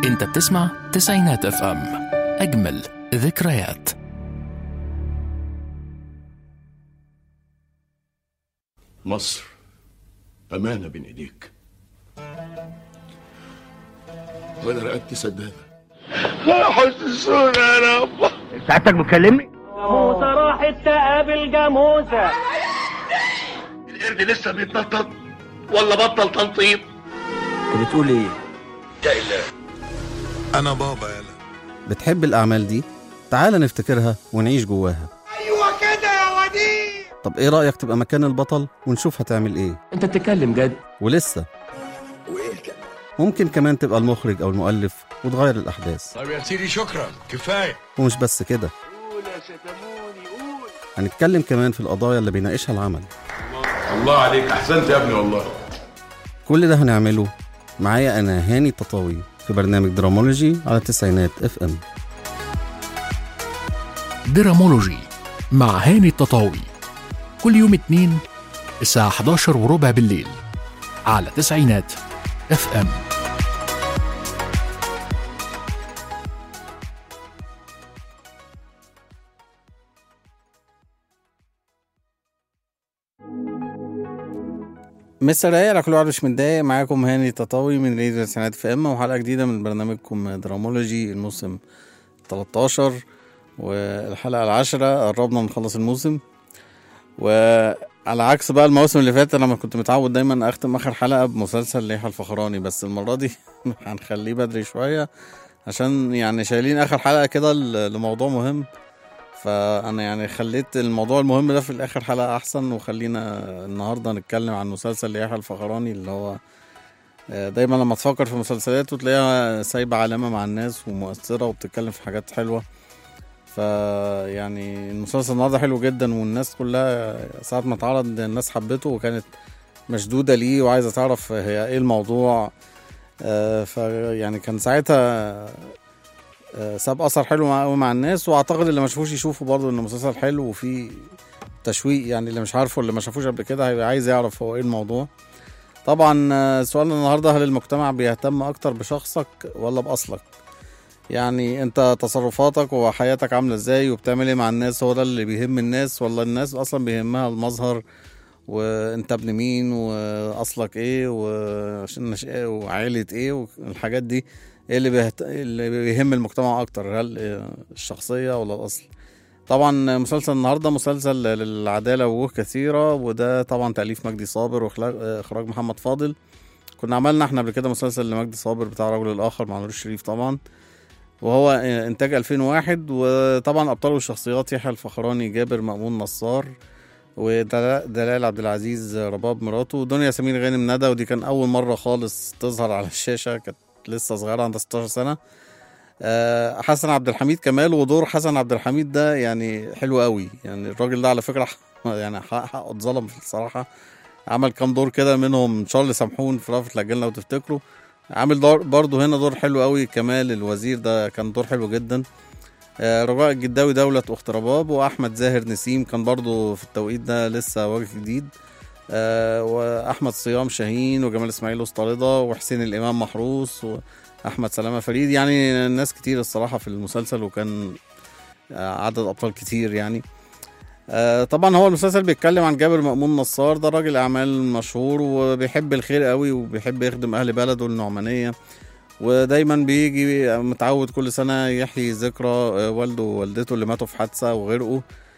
انت بتسمع تسعينات اف ام اجمل ذكريات مصر أمانة بين إيديك وأنا رقبتي سدادة حسسونا يا رب سعادتك بتكلمني؟ جاموسة راحت تقابل جاموسة القرد لسه بيتنطط ولا بطل تنطيط انت بتقول ايه؟ انا بابا يلا بتحب الأعمال دي؟ تعال نفتكرها ونعيش جواها ايوه كده يا وديع طب إيه رأيك تبقى مكان البطل ونشوف هتعمل إيه؟ انت بتتكلم جد ولسه وايه كده ممكن كمان تبقى المخرج أو المؤلف وتغير الأحداث طب يا سيدي شكرا كفايه ومش بس كده هنتكلم كمان في القضايا اللي بيناقشها العمل الله عليك أحسنت يا ابني والله كل ده هنعمله معايا أنا هاني التطاوي في برنامج درامولوجي على تسعينات اف ام درامولوجي مع هاني التطاوي كل يوم اتنين الساعة 11 وربع بالليل على تسعينات اف ام مستر على كل واحد مش متضايق معاكم هاني تطاوي من راديو تسعينات اف ام وحلقة جديدة من برنامجكم درامولوجي الموسم 13 والحلقة العاشرة قربنا نخلص الموسم وعلى عكس بقى المواسم اللي فاتت انا كنت متعود دايما اختم اخر حلقة بمسلسل ليحيى الفخراني بس المرة دي هنخليه بدري شوية عشان يعني شايلين اخر حلقة كده ل- لموضوع مهم فانا يعني خليت الموضوع المهم ده في الاخر حلقة احسن وخلينا النهارده نتكلم عن مسلسل ليحيى الفخراني اللي هو آه، دايما لما تفكر في مسلسلاته تلاقيها سايبة علامة مع الناس ومؤثرة وبتتكلم في حاجات حلوة ف يعني المسلسل النهارده حلو جدا والناس كلها ساعة ما اتعرض الناس حبته وكانت مشدودة ليه وعايزة تعرف هي ايه الموضوع آه، ف يعني كان ساعتها آه، ساب اثر حلو مع قوي مع الناس واعتقد اللي ما شافوش يشوفوا برضه انه مسلسل حلو وفيه تشويق يعني اللي مش عارفه اللي ما شافوش قبل كده هيبقى عايز يعرف هو ايه الموضوع طبعا آه، سؤالنا النهارده هل المجتمع بيهتم اكتر بشخصك ولا باصلك يعني انت تصرفاتك وحياتك عامله ازاي وبتعمل ايه مع الناس هو ده اللي بيهم الناس ولا الناس اصلا بيهمها المظهر وانت ابن مين واصلك ايه وعشان نش... إيه وعائلة ايه والحاجات دي ايه اللي, بيهت... اللي بيهم المجتمع اكتر هل إيه الشخصية ولا الاصل طبعا مسلسل النهارده مسلسل للعدالة وجوه كثيرة وده طبعا تأليف مجدي صابر واخراج محمد فاضل كنا عملنا احنا قبل كده مسلسل لمجدي صابر بتاع رجل الاخر مع نور الشريف طبعا وهو انتاج 2001 وطبعا ابطاله الشخصيات يحيى الفخراني جابر مأمون نصار ودلال عبد العزيز رباب مراته ودنيا سمير غانم ندى ودي كان اول مره خالص تظهر على الشاشه كانت لسه صغيره عندها 16 سنه آه، حسن عبد الحميد كمال ودور حسن عبد الحميد ده يعني حلو قوي يعني الراجل ده على فكره يعني حق- حقه اتظلم الصراحه عمل كام دور كده منهم شارل سمحون في رأفت الهجان لو تفتكروا عامل دور برضه هنا دور حلو قوي كمال الوزير ده كان دور حلو جدا آه، رجاء الجداوي دولة أخت رباب وأحمد زاهر نسيم كان برضه في التوقيت ده لسه وجه جديد آه، وأحمد صيام شاهين وجمال إسماعيل وسطريضة وحسين الإمام محروس وأحمد سلامة فريد يعني ناس كتير الصراحة في المسلسل وكان آه، عدد أبطال كتير يعني آه، طبعا هو المسلسل بيتكلم عن جابر مأمون نصار ده راجل أعمال مشهور وبيحب الخير قوي وبيحب يخدم أهل بلده النعمانية ودايما بيجي متعود كل سنة يحيي ذكرى آه، والده ووالدته اللي ماتوا في حادثة وغرقوا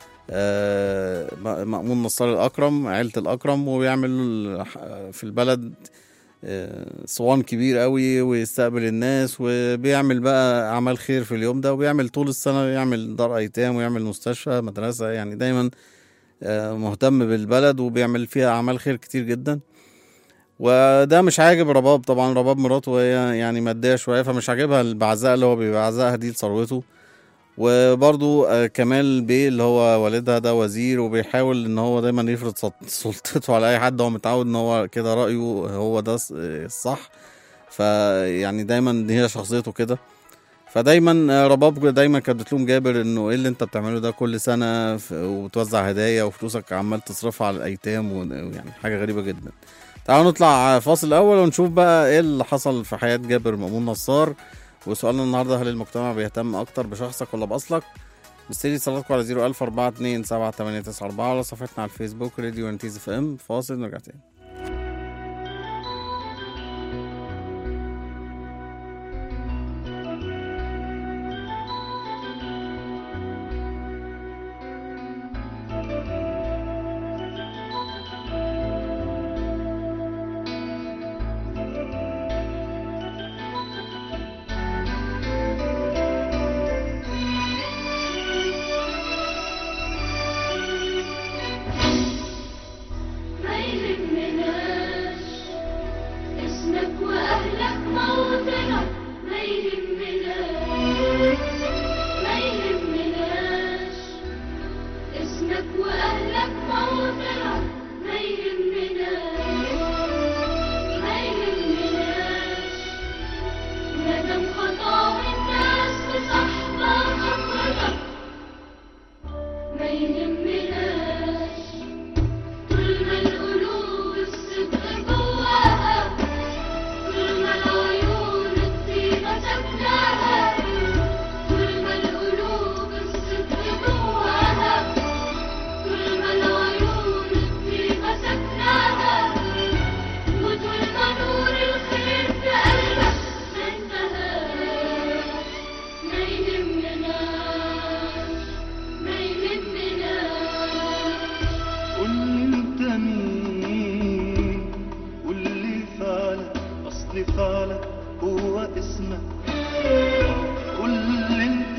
آه، م- مأمون نصار الأكرم عيلة الأكرم وبيعمل في البلد آه، صوان كبير قوي ويستقبل الناس وبيعمل بقى أعمال خير في اليوم ده وبيعمل طول السنة يعمل دار أيتام ويعمل مستشفى مدرسة يعني دايما آه، مهتم بالبلد وبيعمل فيها أعمال خير كتير جدا وده مش عاجب رباب طبعا رباب مراته هي يعني مادية شوية فمش عاجبها البعزاء اللي هو بيبعزقها دي لثروته وبرضو آه، كمال بيه اللي هو والدها ده وزير وبيحاول ان هو دايما يفرض سلط- سلطته على اي حد هو متعود ان هو كده رأيه هو ده الص- الصح فيعني دايما هي شخصيته كده فدايما آه، رباب دايما كانت بتلوم جابر انه ايه اللي انت بتعمله ده كل سنه ف- وتوزع هدايا وفلوسك عمال تصرفها على الايتام ويعني حاجه غريبه جدا تعالوا نطلع فاصل الاول ونشوف بقى ايه اللي حصل في حياه جابر مأمون نصار وسؤالنا النهارده هل المجتمع بيهتم اكتر بشخصك ولا باصلك مستني اتصالاتكم على 01000 42 7894 على صفحتنا على الفيسبوك راديو انتيز اف ام فاصل نرجع تاني ما يهمناش اسمك واهلك موطنك ما يهمناش ما يهمناش اسمك واهلك موطنك ما يهمناش ما يهمناش ندم خطاوي الناس بصحبة خطرك ما يهمناش طول ما القلوب الصدق جواها طول ما العيون الطيبة سكناها طول ما القلوب الصدق جواها طول ما العيون الطيبة سكناها وطول ما نور الخير في قلبك ما انتهاش ما يهمناش ما يهمناش قول لي انت مين قول لي فعلك اصل فعلك هو اسمك قول لي انت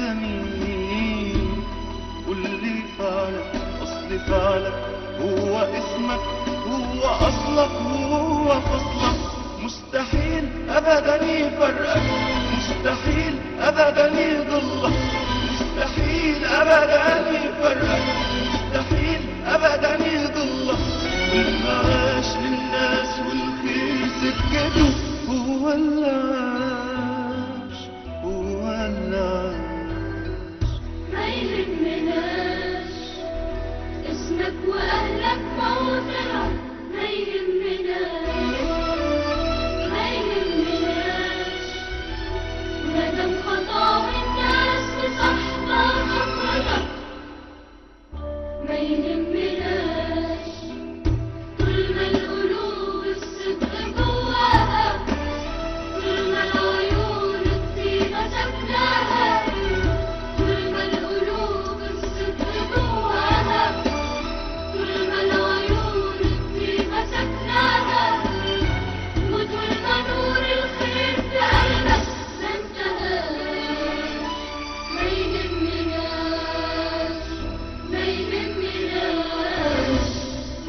مين قول لي فعلك اصل فعلك هو اسمك هو اصلك هو فصلك مستحيل ابدا يفرقك مستحيل ابدا يضلك مستحيل ابدا يفرقك مستحيل ابدا يضلك والمعاش للناس والخير سكته هو اللي عاش هو اللي عاش ما يهمناش اسمك واهلك موطنك ما يهمناش ما يهمناش ندم خطاوي الناس بصحبة خطرك ما يهمناش طول ما القلوب الصدق جواها طول ما العيون الطيبة سكناها طول ما القلوب الصدق جواها طول ما العيون الطيبة سكناها وطول ما نور الخير في قلبك ما انتهاش ما يهمناش ما يهمناش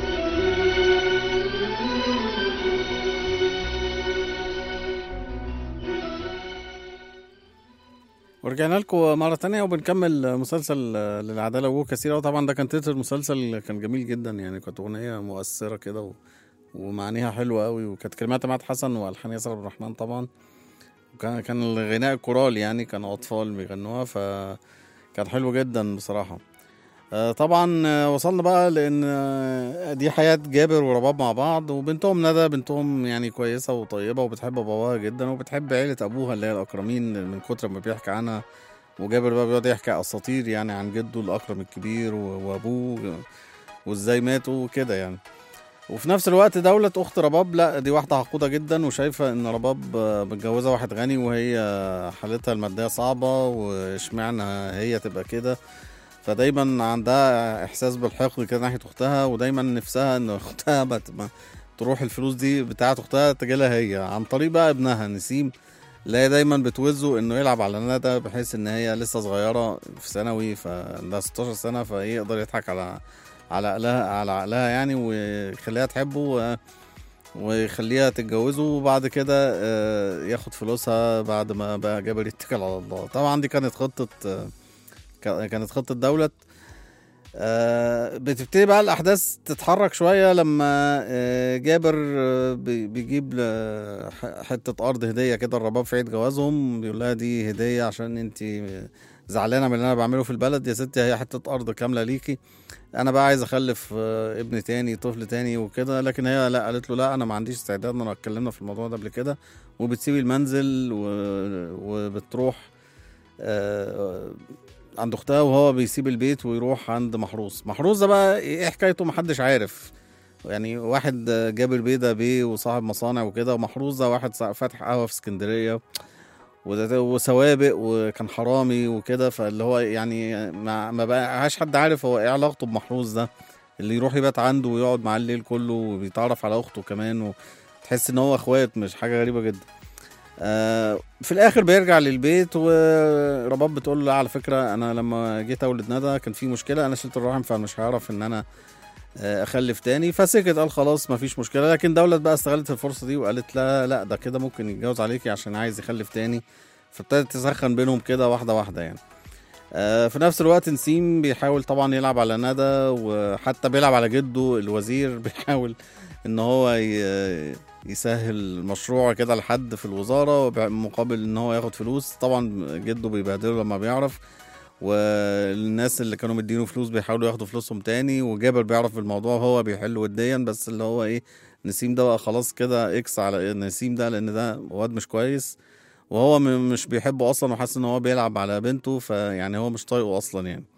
ورجعنا لكم مرة تانية وبنكمل مسلسل آه، للعدالة وهو كثيرة وطبعا ده كان تتر المسلسل كان جميل جدا يعني كانت أغنية مؤثرة كده و... ومعانيها حلوة قوي وكانت كلمات عماد حسن وألحان ياسر عبد الرحمن طبعا وكان كان الغناء كورال يعني كانوا أطفال بيغنوها فكان حلو جدا بصراحة آه، طبعا آه، وصلنا بقى لان آه، دي حياة جابر ورباب مع بعض وبنتهم ندى بنتهم يعني كويسة وطيبة وبتحب باباها جدا وبتحب عيلة ابوها اللي هي الاكرمين من كتر ما بيحكي عنها وجابر بقى بيقعد يحكي اساطير يعني عن جده الاكرم الكبير و- وابوه وازاي ماتوا وكده يعني وفي نفس الوقت دولة أخت رباب لا دي واحدة عقودة جدا وشايفة إن رباب آه، متجوزة واحد غني وهي حالتها المادية صعبة واشمعنى هي تبقى كده فدايما عندها احساس بالحقد كده ناحيه اختها ودايما نفسها ان اختها ما ت- ما تروح الفلوس دي بتاعت اختها تجيلها هي عن طريق بقى ابنها نسيم اللي هي دايما بتوزه انه يلعب على ندى بحيث ان هي لسه صغيره في ثانوي فعندها 16 سنه فيقدر يضحك على على عقلها على عقلها يعني ويخليها تحبه و- ويخليها تتجوزه وبعد كده آه، ياخد فلوسها بعد ما بقى جابر يتكل على الله طبعا دي كانت خطه آه، كا- كانت خطة دولة آه، بتبتدي بقى الأحداث تتحرك شوية لما آه، جابر آه، بي- بيجيب ل- ح- حتة أرض هدية كده الرباب في عيد جوازهم بيقول لها دي هدية عشان انت زعلانة من اللي أنا بعمله في البلد يا ستي هي حتة أرض كاملة ليكي انا بقى عايز اخلف آه، ابن تاني طفل تاني وكده لكن هي لا قالت له لا انا ما عنديش استعداد انا اتكلمنا في الموضوع ده قبل كده وبتسيب المنزل و... وبتروح آه، عند اختها وهو بيسيب البيت ويروح عند محروس محروس ده بقى ايه حكايته محدش عارف يعني واحد جابر بيدا بيه وصاحب مصانع وكده ومحروس ده واحد فاتح قهوه في اسكندريه وده- وسوابق وكان حرامي وكده فاللي هو يعني ما, ما بقاش حد عارف هو ايه علاقته بمحروس ده اللي يروح يبات عنده ويقعد معاه الليل كله وبيتعرف على اخته كمان وتحس ان هو اخوات مش حاجه غريبه جدا آه في الاخر بيرجع للبيت ورباب بتقول له لا على فكره انا لما جيت اولد ندى كان في مشكله انا شلت الرحم فمش هعرف ان انا آه، اخلف تاني فسكت قال خلاص مفيش مشكله لكن دولت بقى استغلت الفرصه دي وقالت لا لا ده كده ممكن يتجوز عليكي عشان عايز يخلف تاني فابتدت تسخن بينهم كده واحده واحده يعني آه، في نفس الوقت نسيم بيحاول طبعا يلعب على ندى وحتى بيلعب على جده الوزير بيحاول ان هو ي- يسهل مشروع كده لحد في الوزاره وبع- مقابل ان هو ياخد فلوس طبعا جده بيبهدله لما بيعرف والناس اللي كانوا مدينه فلوس بيحاولوا ياخدوا فلوسهم تاني وجابر بيعرف بالموضوع وهو بيحل وديا بس اللي هو ايه نسيم ده بقى خلاص كده اكس على نسيم ده لان ده واد مش كويس وهو م- مش بيحبه اصلا وحاسس ان هو بيلعب على بنته فيعني هو مش طايقه اصلا يعني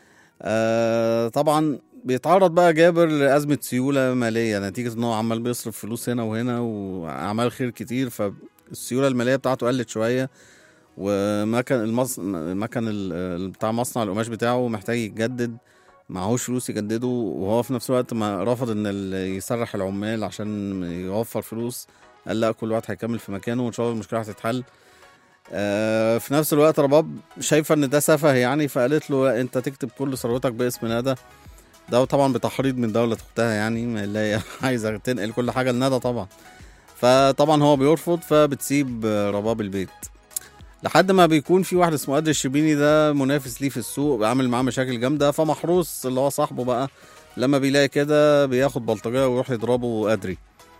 آه طبعا بيتعرض بقى جابر لأزمة سيولة مالية نتيجة ان هو عمال بيصرف فلوس هنا وهنا وأعمال خير كتير فالسيولة المالية بتاعته قلت شوية ومكن المص... مكن ال- بتاع مصنع القماش بتاعه محتاج يتجدد معهوش فلوس يجدده وهو في نفس الوقت ما رفض ان ال- يسرح العمال عشان يوفر فلوس قال لا كل واحد هيكمل في مكانه وان شاء الله المشكله هتتحل آه، في نفس الوقت رباب شايفه ان ده سفه يعني فقالت له لا، انت تكتب كل ثروتك باسم ندى ده طبعا بتحريض من دولة اختها يعني ما اللي هي عايزه تنقل كل حاجه لندى طبعا فطبعا هو بيرفض فبتسيب آه، رباب البيت لحد ما بيكون في واحد اسمه قدر الشربيني ده منافس ليه في السوق بيعمل معاه مشاكل جامده فمحروس اللي هو صاحبه بقى لما بيلاقي كده بياخد بلطجيه ويروح يضربه قدري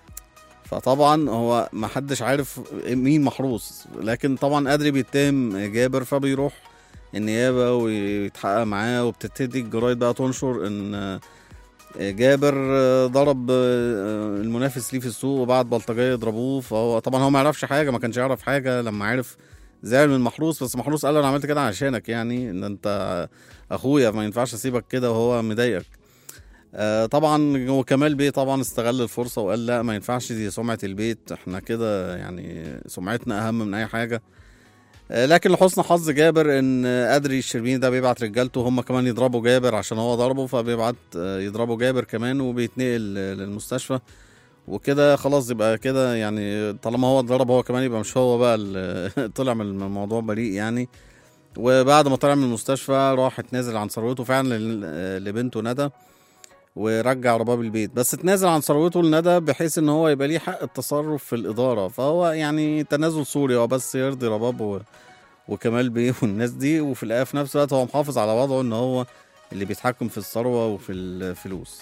فطبعا هو ما حدش عارف مين محروس لكن طبعا قدري بيتهم جابر فبيروح النيابه ويتحقق معاه وبتبتدي الجرايد بقى تنشر ان جابر ضرب المنافس ليه في السوق وبعت بلطجيه يضربوه فهو طبعا هو ما يعرفش حاجه ما كانش يعرف حاجه لما عرف زعل من محروس بس محروس قال له انا عملت كده عشانك يعني ان انت اخويا ما ينفعش اسيبك كده وهو مضايقك آه، طبعا وكمال بيه طبعا استغل الفرصه وقال لا ما ينفعش دي سمعه البيت احنا كده يعني سمعتنا اهم من اي حاجه آه، لكن لحسن حظ جابر ان ادري الشربيني ده بيبعت رجالته هم كمان يضربوا جابر عشان هو ضربه فبيبعت آه، يضربوا جابر كمان وبيتنقل آه، للمستشفى وكده خلاص يبقى كده يعني طالما هو اتضرب هو كمان يبقى مش هو بقى اللي طلع من الموضوع بريء يعني وبعد ما طلع من المستشفى راح اتنازل عن ثروته فعلا لل- لبنته ندى ورجع رباب البيت بس اتنازل عن ثروته لندى بحيث ان هو يبقى ليه حق التصرف في الاداره فهو يعني تنازل صوري هو بس يرضي رباب و... وكمال بيه والناس دي وفي الآخر في نفس الوقت هو محافظ على وضعه ان هو اللي بيتحكم في الثروه وفي الفلوس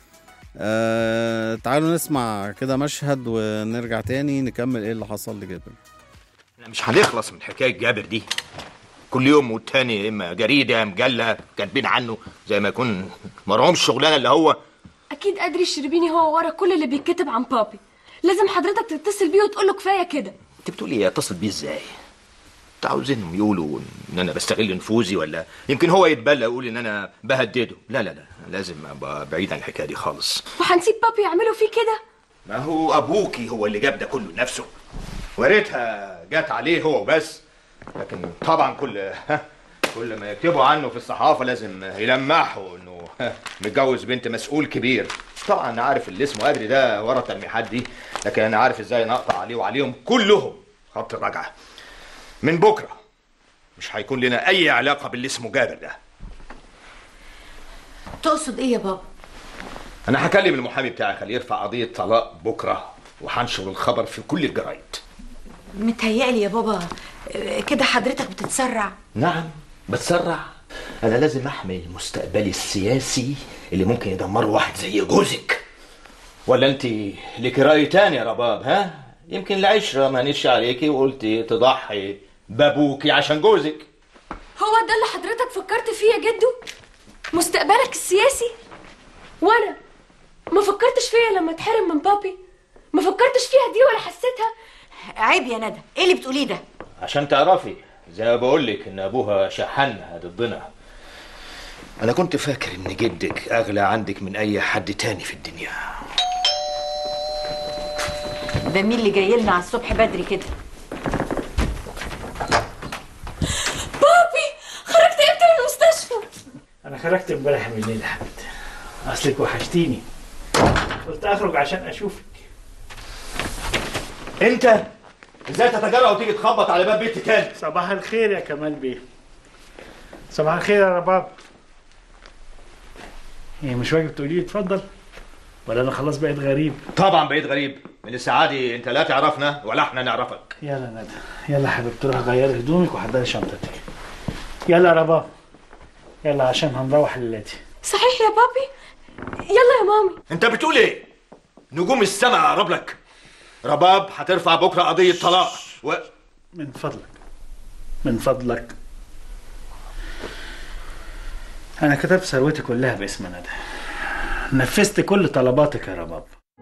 آه تعالوا نسمع كده مشهد ونرجع تاني نكمل ايه اللي حصل لجابر احنا مش هنخلص من حكايه جابر دي كل يوم والتاني اما جريده مجله كاتبين عنه زي ما يكون مرهمش شغلانه اللي هو اكيد قادر الشربيني هو ورا كل اللي بيتكتب عن بابي لازم حضرتك تتصل بيه وتقول له كفايه كده انت بتقول ايه اتصل بيه ازاي انت عاوزينهم يقولوا ان انا بستغل نفوذي ولا يمكن هو يتبلى يقول ان انا بهدده لا لا لا لازم ابقى بعيد عن الحكايه دي خالص وهنسيب بابي يعملوا فيه كده ما هو ابوكي هو اللي جاب ده كله لنفسه وريتها جات عليه هو بس لكن طبعا كل ها، كل ما يكتبوا عنه في الصحافه لازم يلمحوا انه ها، متجوز بنت مسؤول كبير طبعا انا عارف اللي اسمه ادري ده ورا التلميحات دي لكن انا عارف ازاي نقطع عليه وعليهم كلهم خط رجعه من بكره مش هيكون لنا اي علاقه باللي اسمه جابر ده تقصد ايه يا بابا انا هكلم المحامي بتاعي خليه يرفع قضيه طلاق بكره وهنشر الخبر في كل الجرايد متهيألي يا بابا آه، كده حضرتك بتتسرع نعم بتسرع انا لازم احمي مستقبلي السياسي اللي ممكن يدمره واحد زي جوزك ولا انت لك راي تاني يا رباب ها يمكن العشره ما نش عليكي وقلتي تضحي بابوكي عشان جوزك هو ده اللي حضرتك فكرت فيه يا جدو مستقبلك السياسي وانا ما فكرتش فيها لما اتحرم من بابي ما فكرتش فيها دي ولا حسيتها عيب يا ندى ايه اللي بتقوليه ده عشان تعرفي زي ما بقول لك ان ابوها شحنها ضدنا انا كنت فاكر ان جدك اغلى عندك من اي حد تاني في الدنيا ده مين اللي جاي لنا على الصبح بدري كده بابي خرجت امتى من المستشفى انا خرجت امبارح بالليل يا حبيبتي اصلك وحشتيني قلت اخرج عشان اشوفك انت ازاي تتجرأ وتيجي تخبط على باب بيتي تاني صباح الخير يا كمال بيه صباح الخير يا رباب ايه مش واجب تقولي لي اتفضل ولا انا خلاص بقيت غريب طبعا بقيت غريب من الساعه دي انت لا تعرفنا ولا احنا نعرفك يلا ندى يلا يا حبيبتي روح غيري هدومك وحضري شنطتك يلا يا رباب يلا عشان هنروح ليلاتي صحيح يا بابي يلا يا مامي انت بتقول ايه نجوم السماء اقرب لك رباب هترفع بكره قضيه طلاق و... من فضلك من فضلك انا كتبت ثروتي كلها باسم ندى نفذت كل طلباتك يا رباب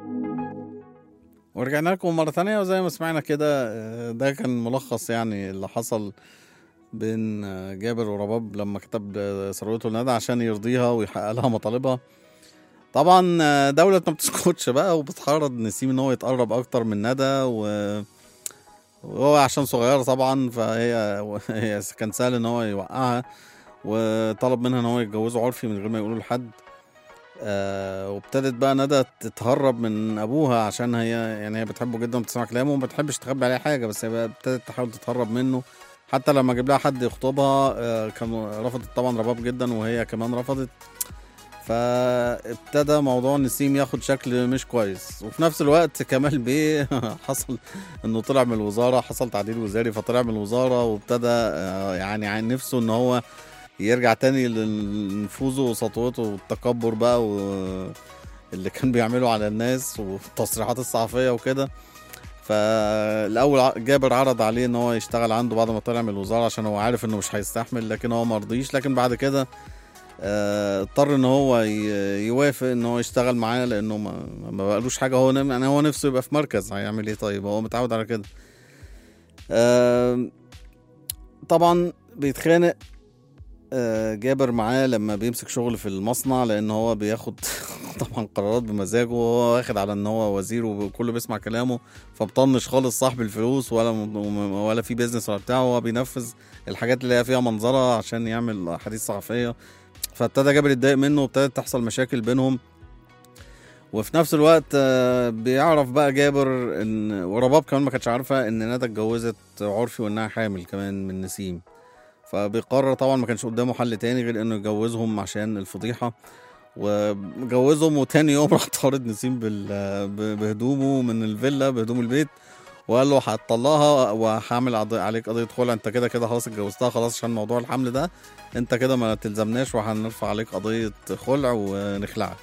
ورجعنا لكم مرة تانية وزي ما سمعنا كده آه، ده كان ملخص يعني اللي حصل بين آه، جابر ورباب لما كتب آه، ثروته لندى عشان يرضيها ويحقق لها مطالبها طبعا آه، دولة ما بتسكتش بقى وبتحرض نسيم ان هو يتقرب اكتر من ندى و وهو عشان صغيرة طبعا فهي هي كان سهل ان هو يوقعها وطلب منها ان هو يتجوزه عرفي من غير ما يقولوا لحد آه وابتدت بقى ندى تتهرب من ابوها عشان هي يعني هي بتحبه جدا وبتسمع كلامه وما بتحبش تخبي عليه حاجه بس هي بقى ابتدت تحاول تتهرب منه حتى لما جاب لها حد يخطبها آه كان رفضت طبعا رباب جدا وهي كمان رفضت فابتدى موضوع نسيم ياخد شكل مش كويس وفي نفس الوقت كمال بيه حصل انه طلع من الوزاره حصل تعديل وزاري فطلع من الوزاره وابتدى آه، يعني عن نفسه ان هو يرجع تاني لنفوذه وسطوته والتكبر بقى و... اللي كان بيعمله على الناس والتصريحات الصحفيه وكده فالاول ع- جابر عرض عليه ان هو يشتغل عنده بعد ما طلع من الوزاره عشان هو عارف انه مش هيستحمل لكن هو ما رضيش لكن بعد كده آه، اضطر ان هو ي- يوافق ان هو يشتغل معاه لانه ما, ما بقالوش حاجه هو نم- يعني هو نفسه يبقى في مركز هيعمل ايه طيب هو متعود على كده آه، طبعا بيتخانق آه، جابر معاه لما بيمسك شغل في المصنع لان هو بياخد طبعا قرارات بمزاجه وهو واخد على ان هو وزير وكله بيسمع كلامه فمطنش خالص صاحب الفلوس ولا ولا في بيزنس ولا بتاع هو بينفذ الحاجات اللي هي فيها منظره عشان يعمل احاديث صحفيه فابتدى جابر يتضايق منه وابتدت تحصل مشاكل بينهم وفي نفس الوقت آه، بيعرف بقى جابر ان ورباب كمان ما كانتش عارفه ان ندى اتجوزت عرفي وانها حامل كمان من نسيم فبيقرر طبعا ما كانش قدامه حل تاني غير انه يجوزهم عشان الفضيحه وجوزهم وتاني يوم راح طارد نسيم بال... ب- بهدومه من الفيلا بهدوم البيت وقال له هتطلقها وهعمل قضي- عليك قضيه خلع انت كده كده خلاص اتجوزتها خلاص عشان موضوع الحمل ده انت كده ما تلزمناش وهنرفع عليك قضيه خلع ونخلعك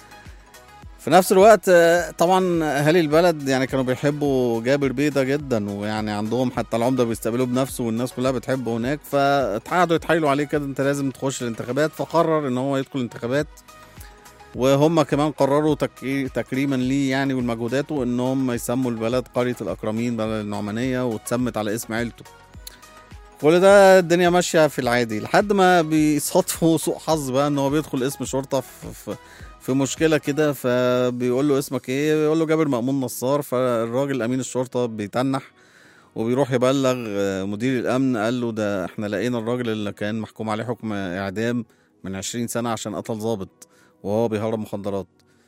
في نفس الوقت آه، طبعا اهالي البلد يعني كانوا بيحبوا جابر بيه ده جدا ويعني عندهم حتى العمده بيستقبلوه بنفسه والناس كلها بتحبه هناك فاتحادوا يتحايلوا عليه كده انت لازم تخش الانتخابات فقرر ان هو يدخل الانتخابات وهم كمان قرروا تكري- تكريما ليه يعني والمجهوداته ان هم يسموا البلد قريه الاكرمين بلد النعمانيه واتسمت على اسم عيلته كل ده الدنيا ماشيه في العادي لحد ما بيصادفوا سوء حظ بقى ان هو بيدخل اسم شرطه في, في في مشكله كده فبيقول له اسمك ايه بيقول له جابر مأمون نصار فالراجل امين الشرطه بيتنح وبيروح يبلغ آه، مدير الامن قال له ده احنا لقينا الراجل اللي كان محكوم عليه حكم اعدام من 20 سنه عشان قتل ضابط وهو بيهرب مخدرات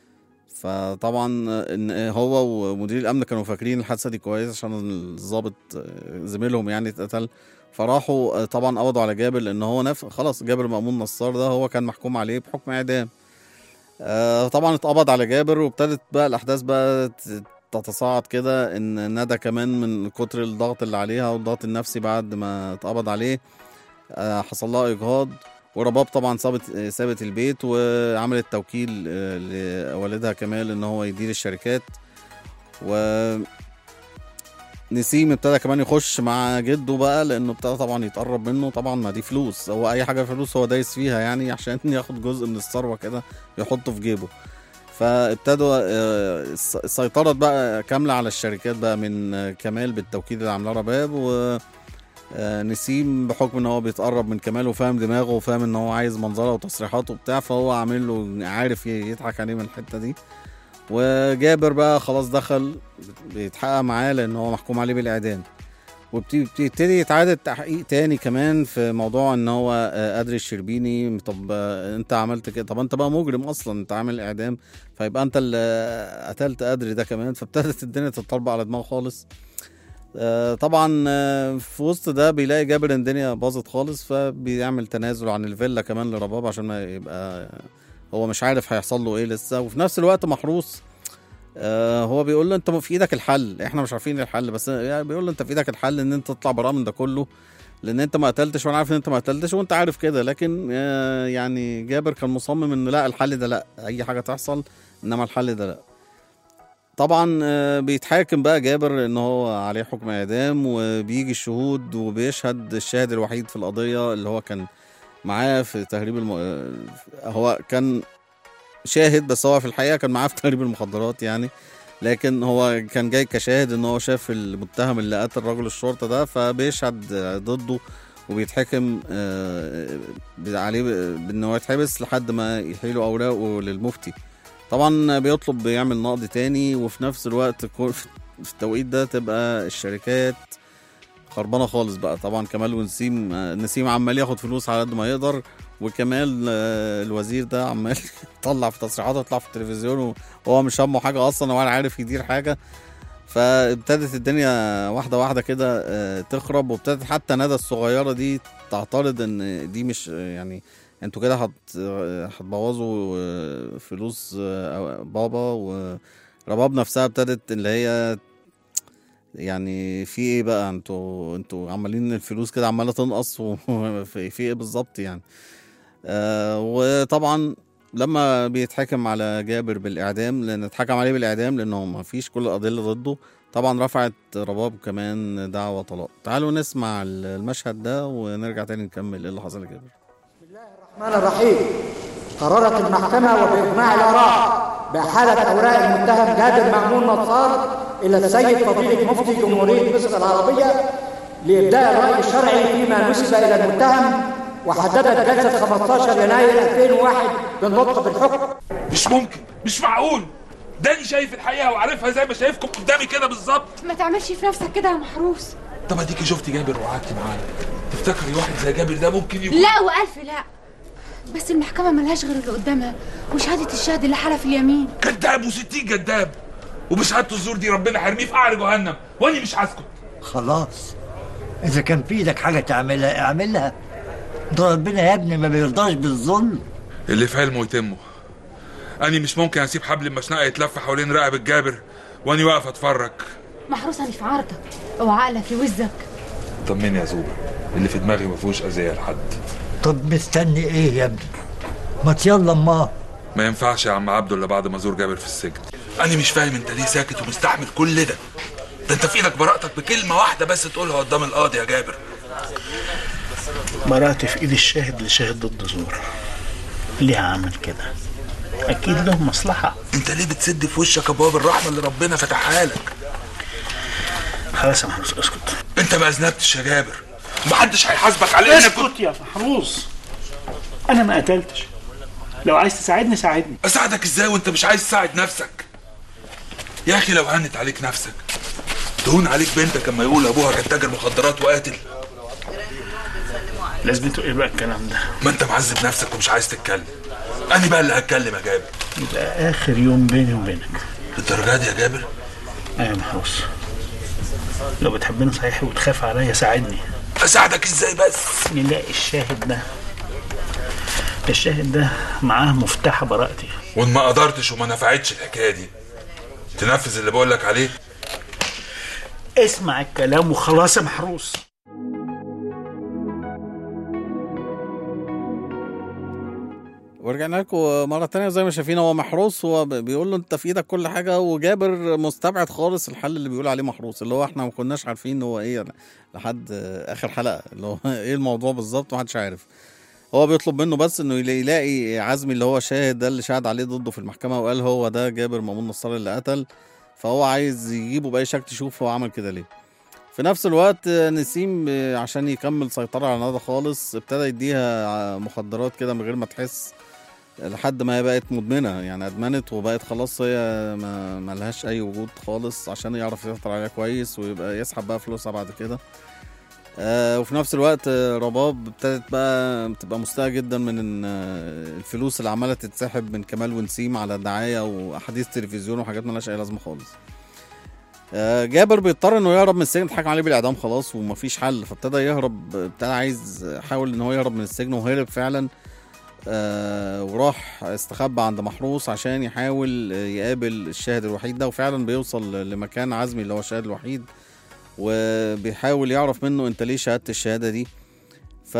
فطبعا آه، ان هو ومدير الامن كانوا فاكرين الحادثه دي كويس عشان الضابط آه، زميلهم يعني اتقتل فراحوا آه، طبعا قبضوا على جابر لان هو نف... خلاص جابر مأمون نصار ده هو كان محكوم عليه بحكم اعدام آه، طبعا اتقبض على جابر وابتدت بقى الاحداث بقى ت- تتصاعد كده ان ندى كمان من كتر الضغط اللي عليها والضغط النفسي بعد ما اتقبض عليه آه، حصل لها اجهاض ورباب طبعا سابت سابت البيت وعملت توكيل آه، لوالدها كمال ان هو يدير الشركات و نسيم ابتدى كمان يخش مع جده بقى لانه ابتدى طبعا يتقرب منه طبعا ما دي فلوس هو اي حاجه فلوس هو دايس فيها يعني عشان ياخد جزء من الثروه كده يحطه في جيبه فابتدوا آه، الس- السيطرة بقى كاملة على الشركات بقى من آه، كمال بالتوكيد اللي عاملاه رباب و آه، نسيم بحكم ان هو بيتقرب من كمال وفاهم دماغه وفاهم ان هو عايز منظره وتصريحاته وبتاع فهو عامل له عارف ي- يضحك عليه من الحته دي وجابر بقى خلاص دخل بيتحقق معاه لان هو محكوم عليه بالاعدام وبتبتدي يتعاد التحقيق تاني كمان في موضوع ان هو آه، قدر الشربيني طب آه، انت عملت كده طب انت بقى مجرم اصلا انت عامل اعدام فيبقى انت اللي آه، قتلت قدر ده كمان فابتدت الدنيا تتطربق على دماغه خالص آه، طبعا آه، في وسط ده بيلاقي جابر ان الدنيا باظت خالص فبيعمل تنازل عن الفيلا كمان لرباب عشان ما يبقى هو مش عارف هيحصل له ايه لسه وفي نفس الوقت محروس آه، هو بيقول له انت في ايدك الحل احنا مش عارفين إيه الحل بس يعني بيقول له انت في ايدك الحل ان انت تطلع براءه من ده كله لان انت ما قتلتش وانا عارف ان انت ما قتلتش وانت عارف كده لكن آه، يعني جابر كان مصمم انه لا الحل ده لا اي حاجه تحصل انما الحل ده لا طبعا آه، بيتحاكم بقى جابر ان هو عليه حكم اعدام وبيجي الشهود وبيشهد الشاهد الوحيد في القضيه اللي هو كان معاه في تهريب الم... آه، هو كان شاهد بس هو في الحقيقه كان معاه في تهريب المخدرات يعني لكن هو كان جاي كشاهد ان هو شاف المتهم اللي قتل رجل الشرطه ده فبيشهد آه، ضده وبيتحكم آه، عليه بان هو يتحبس لحد ما يحيلوا اوراقه للمفتي طبعا بيطلب بيعمل نقد تاني وفي نفس الوقت كل- في التوقيت ده تبقى الشركات خربانه خالص بقى طبعا كمال ونسيم آه، نسيم عمال ياخد فلوس على قد ما يقدر وكمال آه، الوزير ده عمال يطلع في تصريحاته يطلع في التلفزيون وهو مش همه حاجه اصلا ولا عارف يدير حاجه فابتدت الدنيا واحده واحده كده آه، تخرب وابتدت حتى ندى الصغيره دي تعترض ان دي مش يعني انتوا كده هت- هتبوظوا آه، فلوس آه، بابا ورباب نفسها ابتدت اللي هي يعني في ايه بقى انتوا انتوا عمالين الفلوس كده عماله تنقص وفي في ايه بالظبط يعني آه وطبعا لما بيتحكم على جابر بالاعدام لان اتحكم عليه بالاعدام لانه ما فيش كل الادله ضده طبعا رفعت رباب كمان دعوه طلاق تعالوا نسمع المشهد ده ونرجع تاني نكمل ايه اللي حصل لجابر الرحمن الرحيم قررت المحكمة وبإجماع الآراء بإحالة أوراق المتهم جابر مأمون نصار إلى السيد فضيلة مفتي جمهورية مصر العربية لإبداء الرأي الشرعي فيما نسب إلى المتهم وحددت جلسة 15 يناير 2001 بالنطق بالحكم مش ممكن مش معقول داني شايف الحقيقه وعارفها زي ما شايفكم قدامي كده بالظبط ما تعملش في نفسك كده يا محروس طب اديكي شفتي جابر وقعدتي معانا تفتكري واحد زي جابر ده ممكن يكون لا والف لا بس المحكمة ملهاش غير اللي قدامها وشهادة الشاهد اللي حلف اليمين كذاب وستين كذاب وبشهادة الزور دي ربنا حرميه في قعر جهنم واني مش هسكت خلاص إذا كان في إيدك حاجة تعملها اعملها ده ربنا يا ابني ما بيرضاش بالظلم اللي في علمه يتمه اني مش ممكن اسيب حبل المشنقه يتلف حوالين رقبه جابر واني واقف اتفرج محروس أنا في عرضك وعقلك في وزك طمني يا زوبة اللي في دماغي ما فيهوش اذيه لحد طب مستني إيه يا ابني ما يلا أما ما ينفعش يا عم عبده الا بعد ما ازور جابر في السجن انا مش فاهم انت ليه ساكت ومستحمل كل ده ده انت في ايدك براءتك بكلمه واحده بس تقولها قدام القاضي يا جابر براءتي في ايد الشاهد اللي شاهد ضد زور ليه عمل كده اكيد له مصلحه انت ليه بتسد في وشك ابواب الرحمه اللي ربنا فتحها لك خلاص يا محروس اسكت انت ما اذنبتش يا جابر ومحدش هيحاسبك على انك اسكت يا محروس انا ما قتلتش لو عايز تساعدني ساعدني اساعدك ازاي وانت مش عايز تساعد نفسك يا اخي لو هنت عليك نفسك تهون عليك بنتك اما يقول ابوها كان تاجر مخدرات وقاتل لازمته ايه بقى الكلام ده ما انت معذب نفسك ومش عايز تتكلم انا بقى اللي هتكلم يا جابر يبقى اخر يوم بيني وبينك للدرجه دي يا جابر ايوه يا محروس لو بتحبني صحيح وتخاف عليا ساعدني اساعدك ازاي بس نلاقي الشاهد ده الشاهد ده معاه مفتاح براءتي وان ما قدرتش وما نفعتش الحكايه دي تنفذ اللي بقول لك عليه اسمع الكلام وخلاص يا محروس ورجعنا لكم مرة تانية زي ما شايفين هو محروس هو ب- بيقول له انت في ايدك كل حاجة وجابر مستبعد خالص الحل اللي بيقول عليه محروس اللي هو احنا ما كناش عارفين هو ايه لحد اخر حلقة اللي هو ايه الموضوع بالظبط محدش عارف هو بيطلب منه بس انه يلا- يلاقي عزمي اللي هو شاهد ده اللي شهد عليه ضده في المحكمة وقال هو ده جابر مامون نصار اللي قتل فهو عايز يجيبه بأي شكل يشوف هو عمل كده ليه في نفس الوقت آه، نسيم آه، عشان يكمل سيطرة على ندى خالص ابتدى يديها آه، مخدرات كده من غير ما تحس لحد ما هي بقت مدمنة يعني أدمنت وبقت خلاص هي ما ملهاش أي وجود خالص عشان يعرف يسيطر عليها كويس ويبقى يسحب بقى فلوسها بعد كده آه وفي نفس الوقت آه، رباب ابتدت بقى تبقى مستاءة جدا من إن آه، الفلوس اللي عمالة تتسحب من كمال ونسيم على دعاية وأحاديث تلفزيون وحاجات ملهاش أي لازمة خالص آه، جابر بيضطر انه يهرب من السجن اتحكم عليه بالاعدام خلاص ومفيش حل فابتدى يهرب ابتدى عايز حاول ان هو يهرب من السجن وهرب فعلا آه وراح استخبى عند محروس عشان يحاول آه، يقابل الشاهد الوحيد ده وفعلا بيوصل لمكان عزمي اللي هو الشاهد الوحيد وبيحاول يعرف منه انت ليه شهادة الشهادة دي ف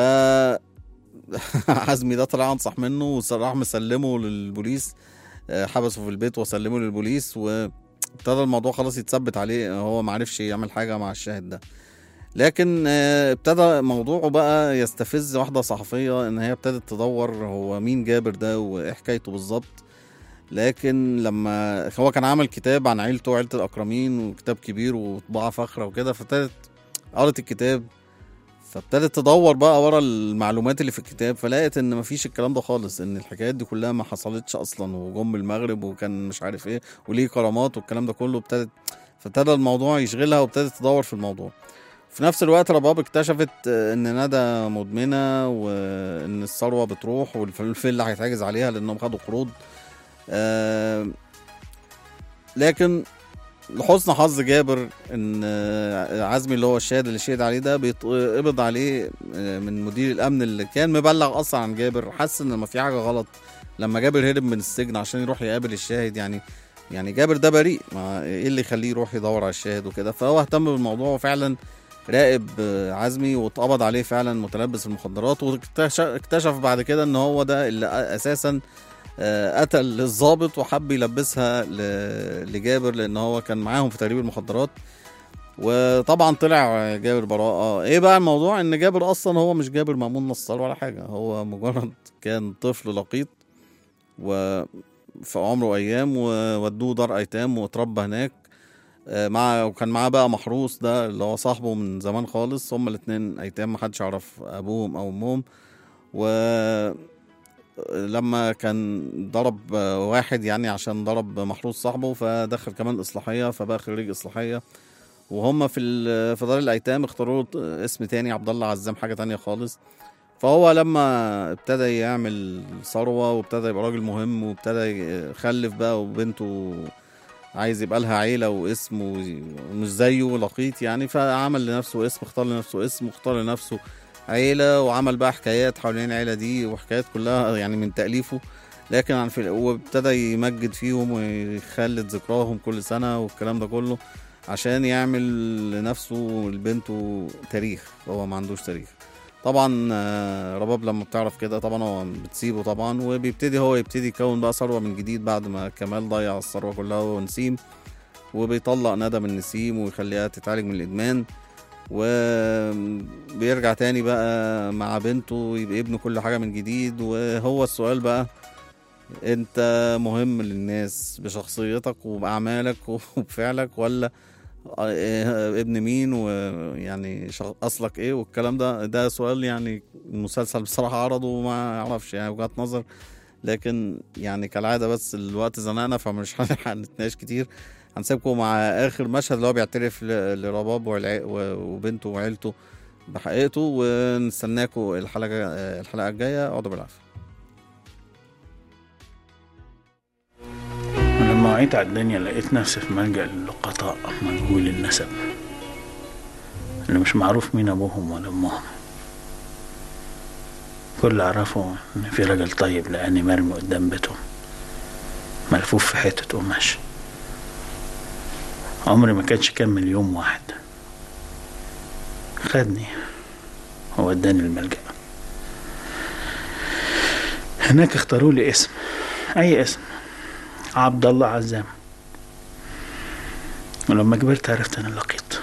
عزمي ده طلع انصح منه وراح مسلمه للبوليس آه، حبسه في البيت وسلمه للبوليس وابتدى الموضوع خلاص يتثبت عليه هو معرفش يعمل حاجة مع الشاهد ده لكن آه، ابتدى موضوعه بقى يستفز واحدة صحفية ان هي ابتدت تدور هو مين جابر ده وايه حكايته بالظبط لكن لما هو كان عمل كتاب عن عيلته وعيلة الأكرمين وكتاب كبير وطباعة فاخرة وكده فابتدت قرت الكتاب فابتدت تدور بقى ورا المعلومات اللي في الكتاب فلقيت ان مفيش الكلام ده خالص ان الحكايات دي كلها ما حصلتش اصلا وجم من المغرب وكان مش عارف ايه وليه كرامات والكلام ده كله ابتدت فابتدى الموضوع يشغلها وابتدت تدور في الموضوع في نفس الوقت رباب اكتشفت آه، ان ندى مدمنه وان الثروه بتروح والفيل هيتحجز عليها لانهم خدوا قروض آه، لكن لحسن حظ جابر ان آه، عزمي اللي هو الشاهد اللي شهد عليه ده بيتقبض عليه آه، من مدير الامن اللي كان مبلغ اصلا عن جابر حس ان ما في حاجه غلط لما جابر هرب من السجن عشان يروح يقابل الشاهد يعني يعني جابر ده بريء ما ايه اللي يخليه يروح يدور على الشاهد وكده فهو اهتم بالموضوع وفعلا راقب آه، عزمي واتقبض عليه فعلا متلبس المخدرات واكتشف بعد كده ان هو ده اللي اساسا آه، قتل الضابط وحب يلبسها ل- لجابر لان هو كان معاهم في تهريب المخدرات وطبعا طلع جابر براءة ايه بقى الموضوع ان جابر اصلا هو مش جابر مأمون نصار ولا حاجة هو مجرد كان طفل لقيط وفي عمره ايام وودوه دار ايتام واتربى هناك آه، مع وكان معاه بقى محروس ده اللي هو صاحبه من زمان خالص هما الاتنين ايتام محدش يعرف ابوهم او امهم و لما كان ضرب واحد يعني عشان ضرب محروس صاحبه فدخل كمان اصلاحيه فبقى خريج اصلاحيه وهم في ال- في دار الايتام اختاروا له اسم تاني عبد الله عزام حاجه تانية خالص فهو لما ابتدى يعمل ثروه وابتدى يبقى راجل مهم وابتدى يخلف بقى وبنته عايز يبقى لها عيله واسم ومش زيه لقيط يعني فعمل لنفسه اسم اختار لنفسه اسم واختار لنفسه عيله وعمل بقى حكايات حوالين العيله دي وحكايات كلها يعني من تاليفه لكن عن في وابتدى يمجد فيهم ويخلد ذكراهم كل سنه والكلام ده كله عشان يعمل لنفسه ولبنته تاريخ هو ما عندوش تاريخ طبعا آه، رباب لما بتعرف كده طبعا هو بتسيبه طبعا وبيبتدي هو يبتدي يكون بقى ثروه من جديد بعد ما كمال ضيع الثروه كلها هو ونسيم وبيطلق ندى من نسيم ويخليها تتعالج من الادمان وبيرجع تاني بقى مع بنته يبقى ابنه كل حاجه من جديد وهو السؤال بقى انت مهم للناس بشخصيتك وباعمالك وبفعلك ولا آه، ابن مين ويعني شخ- اصلك ايه والكلام ده ده سؤال يعني المسلسل بصراحه عرضه وما اعرفش يعني وجهات نظر لكن يعني كالعاده بس الوقت زنقنا فمش هنلحق نتناقش كتير هنسيبكم مع اخر مشهد اللي هو بيعترف ل- لرباب والع- و- وبنته وعيلته بحقيقته ونستناكم الحلقه الحلقه الجايه اقعدوا بالعافيه لما وعيت على الدنيا لقيت نفسي في ملجأ للقطاء مجهول النسب اللي مش معروف مين أبوهم ولا أمهم كل اللي أعرفه إن في راجل طيب لقاني مرمي قدام بيتهم ملفوف في حتة قماش عمري ما كانش كمل يوم واحد خدني ووداني الملجأ هناك اختاروا لي اسم اي اسم عبد الله عزام ولما كبرت عرفت ان لقيت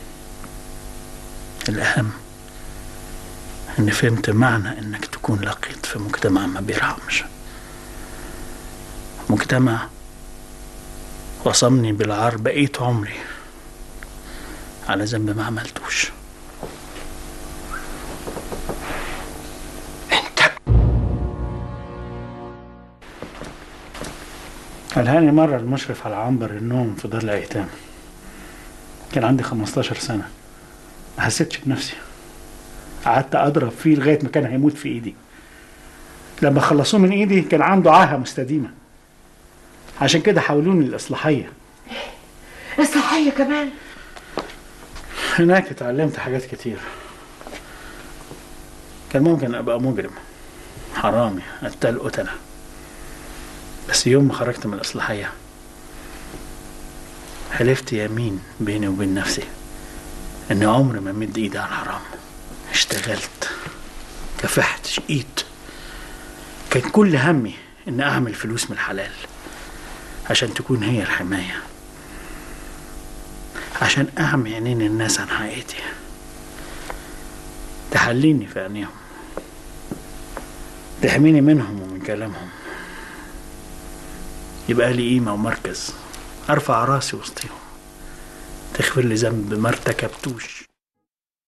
الاهم اني فهمت معنى انك تكون لقيط في مجتمع ما بيرحمش مجتمع وصمني بالعار بقيت عمري على ذنب ما عملتوش قالهاني مرة المشرف على عنبر النوم في دار الأيتام كان عندي 15 سنة ما حسيتش بنفسي قعدت أضرب فيه لغاية ما كان هيموت في إيدي لما خلصوه من إيدي كان عنده عاهة مستديمة عشان كده حولوني للإصلاحية الصحية كمان هناك اتعلمت حاجات كتير كان ممكن أبقى مجرم حرامي قتال قتلة بس يوم ما خرجت من الإصلاحية حلفت يمين بيني وبين نفسي إني عمري ما مد إيدي على الحرام اشتغلت كفحت شقيت كان كل همي إن أعمل فلوس من الحلال عشان تكون هي الحماية عشان أعمي عينين الناس عن حقيقتي تحليني في عينيهم تحميني منهم ومن كلامهم يبقى لي قيمة ومركز أرفع راسي وسطيهم تغفر لي ذنب ما ارتكبتوش